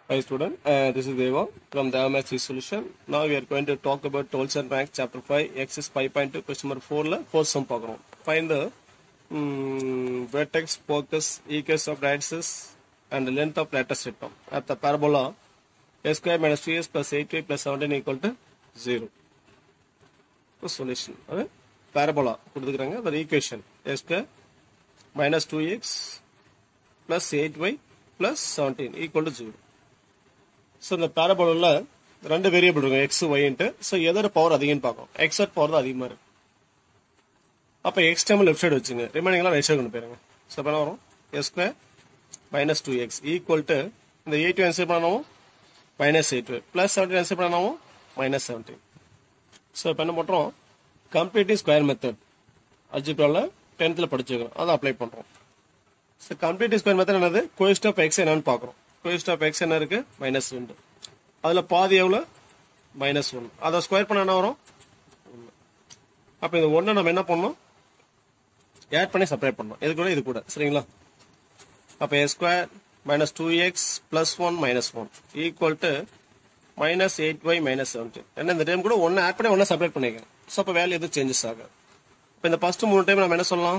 Hi student, uh, this is Deva from the MSc solution. Now we are going to talk about Tolson rank chapter 5 exercise 5.2 question number 4 ல fourth sum பார்க்குறோம் find the um, vertex focus equals of axis and the length of lattice rectum at the parabola s square minus 2s plus 8y plus 17 equal to 0 இப்போ solution அது parabola கொடுத்துக்கிறாங்க அதோட equation s square minus 2x plus 8y plus 17 equal to 0 so இந்த பேரபோலில் ரெண்டு variable இருக்கும் X ஒய்ன்ட்டு so எதோட பவர் அதிகம்னு பார்க்கணும் எக்ஸட் பவர் தான் அதிகமாக இருக்கு அப்போ எக்ஸ் டைம் லெஃப்ட் சைடு வச்சுங்க ரிமைனிங்லாம் ரைட் சைடு கொண்டு போயிருங்க ஸோ இப்போ என்ன வரும் S square minus two X equal to இந்த எயிட் ஆன்சர் பண்ணவும் minus eight plus seventeen answer பண்ணவும் மைனஸ் செவன்டீன் ஸோ இப்போ என்ன பண்ணுறோம் கம்ப்ளீட்டிங் ஸ்கொயர் மெத்தட் அல்ஜிப்ராவில் டென்த்தில் படிச்சுக்கிறோம் அதை அப்ளை பண்ணுறோம் ஸோ கம்ப்ளீட்டிங் ஸ்கொயர் மெத்தட் என்னது கோயிஸ்ட் ஆஃப் எக்ஸ் என்னன்னு பார்க்குறோம் கோயிஸ்ட் ஆஃப் எக்ஸ் என்ன இருக்கு மைனஸ் ரெண்டு அதில் பாதி எவ்வளோ மைனஸ் ஒன்று அதை ஸ்கொயர் பண்ண என்ன வரும் ஒன்று அப்போ இந்த ஒன்றை நம்ம என்ன பண்ணணும் ஆட் பண்ணி செப்பரேட் பண்ணணும் இது கூட இது கூட சரிங்களா அப்போ S square minus two X plus one minus one equal to minus eight Y minus seventeen ஏன்னா இந்த டைம் கூட ஒன்று ஆட் பண்ணி ஒன்றா செப்பரேட் பண்ணிக்கிறேன் ஸோ அப்போ வேல்யூ எதுவும் சேஞ்சஸ் ஆகாது இப்போ இந்த ஃபர்ஸ்ட் மூணு டைம் நம்ம என்ன சொல்லலாம்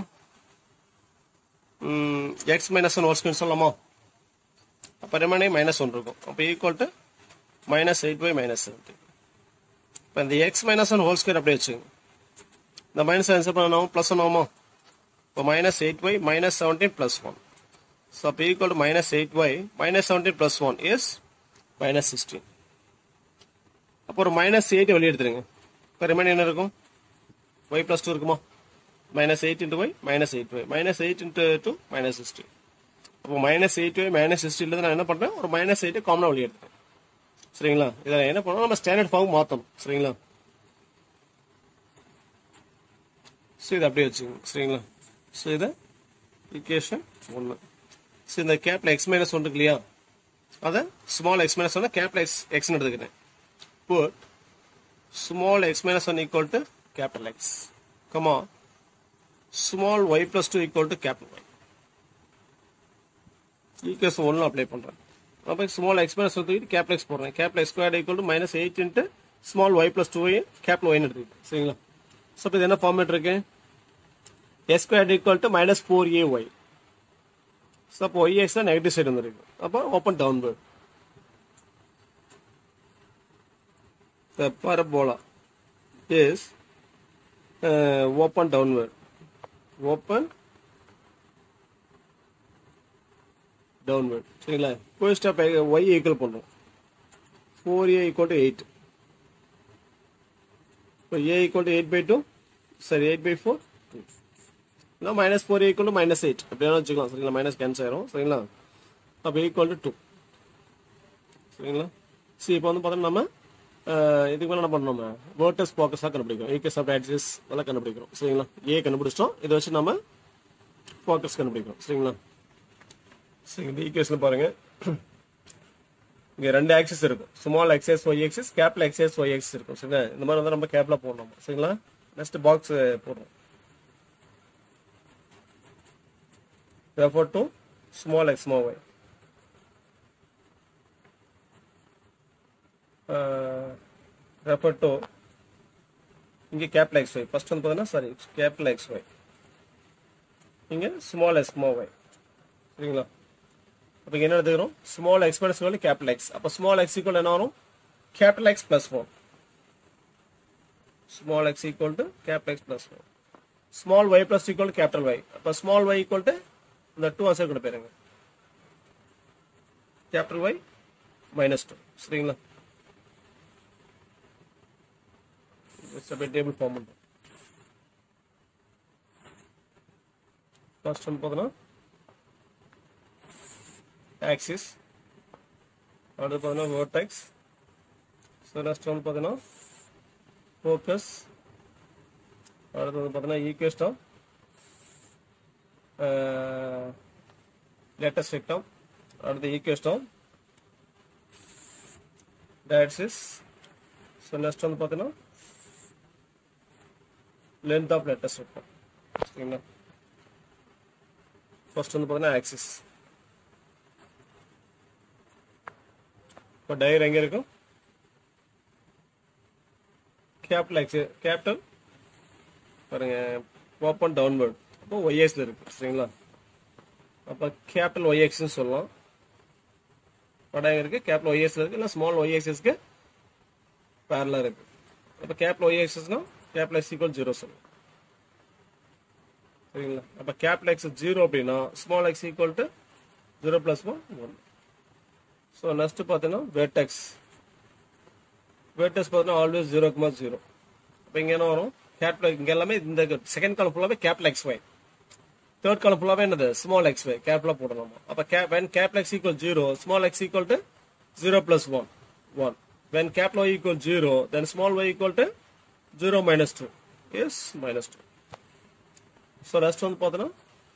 எக்ஸ் மைனஸ் ஒன் ஒர்ஸ்க்கு சொல்லலாமா அப்போ ரிமைனிங் மைனஸ் ஒன் இருக்கும் அப்போ equal to minus eight by minus seventeen இப்போ இந்த X minus one whole square அப்படியே வச்சுங்க இந்த மைனஸ் ஆன்சர் பண்ணணும் ப்ளஸ் ஒன் ஆகுமா இப்போ minus eight Y minus seventeen plus one so அப்போ equal to minus eight Y minus seventeen plus one is minus sixteen அப்போ ஒரு மைனஸ் எயிட் வெளியே எடுத்துருங்க இப்போ ரிமைனிங் என்ன இருக்கும் ஒய் ப்ளஸ் டூ இருக்குமா minus eight into Y minus eight Y minus eight into two minus sixteen அப்போ minus eight minus சிக்ஸ்டில நான் என்ன பண்றேன் ஒரு மைனஸ் எயிட் காமனா வெளியே எடுத்தேன் சரிங்களா இதை என்ன பண்ணணும் நம்ம ஸ்டாண்டர்ட் ஃபார்ம் மாற்றணும் சரிங்களா ஸோ இதை அப்படியே வச்சுக்கோங்க சரிங்களா ஸோ இதை ஈக்குவேஷன் ஒன்று ஸோ இந்த கேப்ல எக்ஸ் மைனஸ் ஒன்று இருக்கு இல்லையா அதை ஸ்மால் எக்ஸ் மைனஸ் ஒன்று கேப்ல எக்ஸ் எக்ஸ்னு எடுத்துக்கிறேன் put small X minus one equal to capital X comma small Y plus two equal to capital Y equation ஒன்று அப்ளை பண்ணுறேன் அப்போ ஸ்மால் எக்ஸ்பிரஸ் தூக்கிட்டு கேபிள் எக்ஸ் போடுறேன் capital X square equal to minus eight into small Y plus two Y capital ஒய்னு எடுத்துக்கிட்டேன் சரிங்களா so இப்போ இது என்ன ஃபார்மேட் இருக்கு S square equal to minus four A Y so அப்போ ஒய் எக்ஸ் தான் நெகட்டிவ் சைடு வந்துருக்கு அப்போ open downward the parabola is uh, open downward open downward சரிங்களா கோஸ்ட் ஆஃப் ஒய் ஈக்குவல் பண்ணுறோம் four a equal to eight இப்போ a equal to eight by two சரி eight by four two இல்லை minus four equal to minus eight அப்படியான வச்சுக்கலாம் சரிங்களா minus cancel ஆயிரும் சரிங்களா அப்போ ஈக்குவல் டு டூ சரிங்களா சரி இப்போ வந்து பார்த்தோம்னா நம்ம இதுக்கு மேலே என்ன பண்ணோம் நம்ம வேர்டஸ் ஃபோக்கஸாக கண்டுபிடிக்கிறோம் ஈக்கஸ் ஆஃப் ஆக்சிஸ் அதெல்லாம் கண்டுபிடிக்கிறோம் சரிங்களா ஏ கண்டுபிடிச்சிட்டோம் இதை வச்சு நம்ம ஃபோக்கஸ் கண்டுபிடிக்கிறோம் சரிங்களா சரி இந்த ஈக்குவேஷன் பாருங்க இங்க ரெண்டு ஆக்சிஸ் இருக்கும் ஸ்மால் எக்ஸஸ் ஒய் எக்ஸஸ் கேப்ல எக்ஸஸ் ஒய் எக்ஸஸ் இருக்கும் சரிங்களா இந்த மாதிரி வந்து நம்ம கேப்ல போடணும் சரிங்களா நெக்ஸ்ட் பாக்ஸ் போடுறோம் refer to small x small y refer to இங்க கேப்ல எக்ஸ் ஒய் ஃபர்ஸ்ட் வந்து பார்த்தீங்கன்னா சாரி கேப்ல எக்ஸ் ஒய் இங்க ஸ்மால் எக்ஸ் ஸ்மால் ஒய் சரிங்களா அப்போ என்ன எடுத்துக்கிறோம் small X minus equal capital x அப்போ ஸ்மால் எக்ஸ் ஈக்குவல் என்ன வரும் capital x plus four small x equal to capital x plus four small Y plus equal capital y அப்போ small y equal to இந்த two answer கொண்டு போயிருங்க capital Y minus two சரிங்களா அப்படியே table form பண்ணுறோம் first வந்து பார்த்தோன்னா axis அடுத்து பார்த்தீங்கன்னா vertex ஸோ நெக்ஸ்ட் வந்து பார்த்தீங்கன்னா ஃபோக்கஸ் அடுத்து வந்து பார்த்தீங்கன்னா ஈக்குவேஸ்டம் லேட்டஸ்ட் ரெக்டம் அடுத்து ஈக்குவேஸ்டம் டயட்சிஸ் ஸோ நெக்ஸ்ட் வந்து பார்த்தீங்கன்னா லென்த் ஆஃப் லேட்டஸ்ட் ரெக்டம் சரிங்களா ஃபர்ஸ்ட் வந்து பார்த்தீங்கன்னா ஆக்சிஸ் இப்போ டயர் எங்க இருக்கும் கேபிட்டல் எக்ஸ் கேபிட்டல் பாருங்க ஓப்பன் டவுன்வர்ட் அப்போ ஒய்எஸ்ல இருக்கு சரிங்களா அப்போ கேபிட்டல் ஒய்எக்ஸ்னு சொல்லலாம் படம் எங்க இருக்கு கேபிட்டல் ஒய்எஸ்ல இருக்கு இல்லை ஸ்மால் ஒய்எக்ஸஸ்க்கு பேரலாக இருக்கு அப்போ கேபிட்டல் ஒய்எக்ஸஸ்னா கேபிட்டல் எக்ஸ் ஈக்குவல் ஜீரோ சொல்லலாம் சரிங்களா அப்போ கேபிட்டல் எக்ஸ் ஜீரோ அப்படின்னா small x equal to zero plus one one so next பார்த்தீங்கன்னா வேட்டெக்ஸ் வேட்டெக்ஸ் பார்த்தீங்கன்னா ஆல்வேஸ் ஜீரோ குமா ஜீரோ அப்போ இங்கே என்ன வரும் கேபிட்டல் இங்கே எல்லாமே இந்த செகண்ட் காலம் ஃபுல்லாகவே கேபிட்டல் எக்ஸ் ஒய் தேர்ட் காலம் ஃபுல்லாகவே என்னது ஸ்மால் எக்ஸ் ஒய் கேபிட்டலாக போடணும் அப்போ okay when capital x equal zero small x equal to zero plus one one when capital y equal zero then small y equal to zero minus two is minus two so rest வந்து பார்த்தோன்னா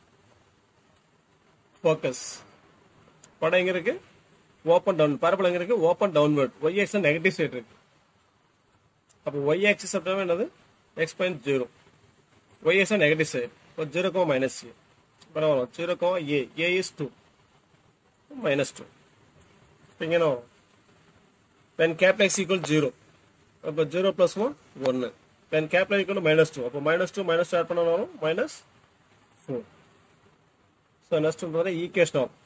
focus படம் எங்க இருக்கு open down parabola எங்க இருக்கு open downward y x negative side இருக்கு அப்போ y axis அப்படின்னா என்னது x point zero y x negative side இப்போ ஜீரோ கோ மைனஸ் ஏ பரவாயில்ல zero comma a a is two minus two இப்போ இங்கே என்ன வரும் when capital x equal zero அப்போ ஜீரோ ப்ளஸ் ஒன் ஒன்று when capital equal minus two அப்போ minus two minus add பண்ண வரும் மைனஸ் ஃபோர் ஸோ நெக்ஸ்ட் வந்து ஈக்குவேஷன் ஆஃப்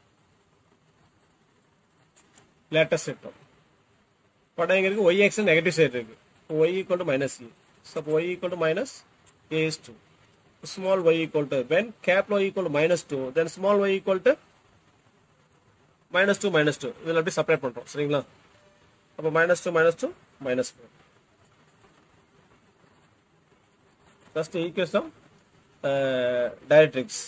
லேட்டஸ்ட் சிஸ்டம் படம் எங்க இருக்கு ஒய் எக்ஸ் நெகட்டிவ் சைடு இருக்கு y equal to minus a so அப்போ y equal to minus a is two small y equal to when cap y equal to minus two then small y equal to minus two minus two இதில் அப்படி separate பண்ணுறோம் சரிங்களா அப்போ minus two minus two minus four first equation directrix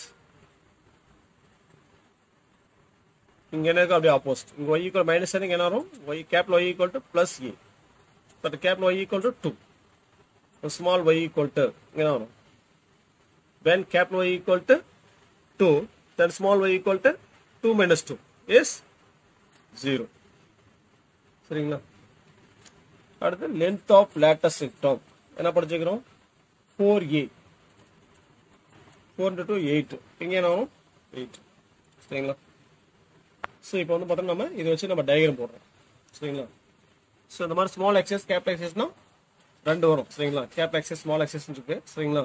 இங்க என்ன இருக்கு அப்படியே opposite இங்க y ஈக்குவல் மைனஸ் இங்க என்ன வரும் y கேப்ல y equal to plus a but கேப்ல y equal to two small y equal to இங்க என்ன வரும் when capital y equal to 2 then small y equal to 2 minus 2 is 0 சரிங்களா அடுத்து length of lattice rectum என்ன படிச்சுக்கிறோம் 4a 4 into 2 8 இங்க என்ன வரும் 8 சரிங்களா ஸோ இப்போ வந்து பார்த்தோம்னா நம்ம இதை வச்சு நம்ம டயக்ராம் போடுறோம் சரிங்களா ஸோ இந்த மாதிரி ஸ்மால் எக்ஸஸ் கேபிட்டல் எக்ஸஸ்னா ரெண்டு வரும் சரிங்களா கேபிட்டல் எக்ஸஸ் ஸ்மால் எக்ஸஸ் இருக்கு சரிங்களா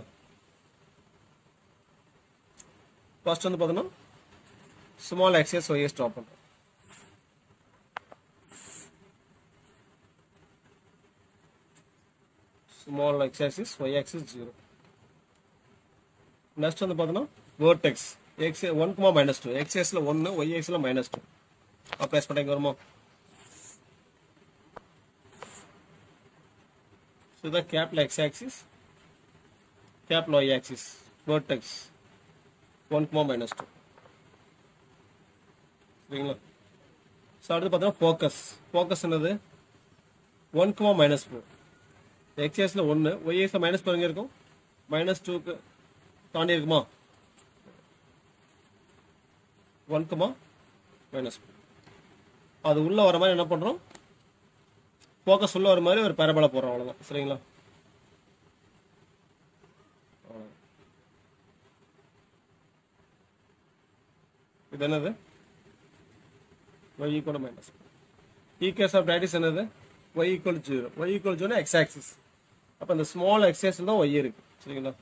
ஃபர்ஸ்ட் வந்து பார்த்தோம்னா ஸ்மால் எக்ஸஸ் ஒய்எஸ் ட்ராப் பண்ணுறோம் small x axis y axis zero next வந்து பார்த்தோம்னா vertex x one comma minus two x எக்ஸ்ல ஒன்று ஒய் எக்ஸ்ல மைனஸ் டூ அப்ளைஸ் பண்ணிங்க வருமா ஸோ இதான் கேப்ல எக்ஸ் ஆக்சிஸ் கேப்ல y axis vertex one comma minus two சரிங்களா ஸோ அடுத்து பார்த்தீங்கன்னா ஃபோக்கஸ் ஃபோக்கஸ் என்னது ஒன் குமா மைனஸ் ஃபோர் எக்ஸ்எஸ்ல ஒன்று ஒய்எஸ்ல மைனஸ் பாருங்க இருக்கும் மைனஸ் டூக்கு தாண்டி இருக்குமா ஒன் குமா மைனஸ் அது உள்ள வர மாதிரி என்ன பண்றோம் ஃபோக்கஸ் உள்ள வர மாதிரி ஒரு பரபலை போடுறோம் அவ்வளவுதான் சரிங்களா அவ்வளவுதான். இது என்னது y equal to minus equation of டைட்டிஸ் என்னது y equal to 0 y equal to 0 x axis அப்ப இந்த ஸ்மால் x axis தான் y இருக்கு சரிங்களா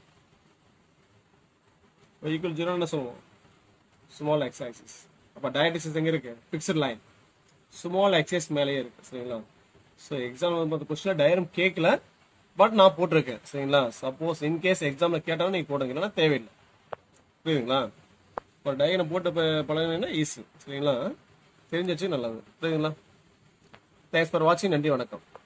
y equal to 0 என்ன சொல்லுவோம் ஸ்மால் x axis அப்ப டைட்டிஸ் எங்க இருக்கு fixed line small x axis மேலேயே இருக்கு சரிங்களா ஸோ எக்ஸாம் வந்து கொஸ்டின் டயரம் கேட்கல பட் நான் போட்டிருக்கேன் சரிங்களா சப்போஸ் இன்கேஸ் எக்ஸாம்ல கேட்டாலும் நீங்க போடுங்க இல்லைன்னா தேவையில்லை புரியுதுங்களா இப்போ டயக்ராம் போட்டு ப- பழகினீங்கன்னா ஈஸி சரிங்களா தெரிஞ்சு வச்சு நல்லது புரியுதுங்களா தேங்க்ஸ் ஃபார் வாட்சிங் நன்றி வணக்கம்